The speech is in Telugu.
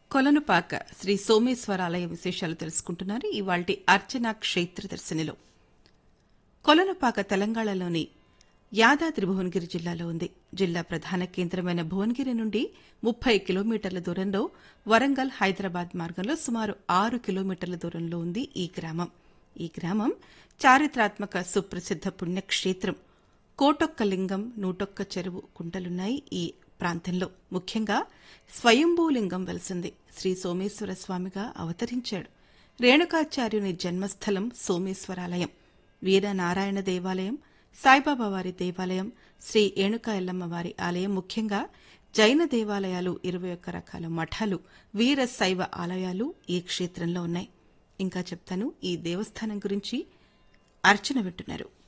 కొలనుపాక శ్రీ సోమేశ్వర ఆలయ విశేషాలు తెలుసుకుంటున్నారు ఇవాల్టి అర్చన క్షేత్ర దర్శనిలో కొలనుపాక తెలంగాణలోని యాదాద్రి భువనగిరి జిల్లాలో ఉంది జిల్లా ప్రధాన కేంద్రమైన భువనగిరి నుండి ముప్పై కిలోమీటర్ల దూరంలో వరంగల్ హైదరాబాద్ మార్గంలో సుమారు ఆరు కిలోమీటర్ల దూరంలో ఉంది ఈ గ్రామం ఈ గ్రామం చారిత్రాత్మక సుప్రసిద్ధ పుణ్యక్షేత్రం కోటొక్క లింగం నూటొక్క చెరువు కుంటలున్నాయి ఈ ప్రాంతంలో ముఖ్యంగా స్వయంభూలింగం వెలిసింది శ్రీ సోమేశ్వర స్వామిగా అవతరించాడు రేణుకాచార్యుని జన్మస్థలం సోమేశ్వరాలయం వీరనారాయణ దేవాలయం సాయిబాబా వారి దేవాలయం శ్రీ ఏణుకా ఎల్లమ్మ వారి ఆలయం ముఖ్యంగా జైన దేవాలయాలు ఇరవై ఒక్క రకాల మఠాలు వీర శైవ ఆలయాలు ఈ క్షేత్రంలో ఉన్నాయి ఇంకా చెప్తాను ఈ దేవస్థానం గురించి అర్చన వింటున్నారు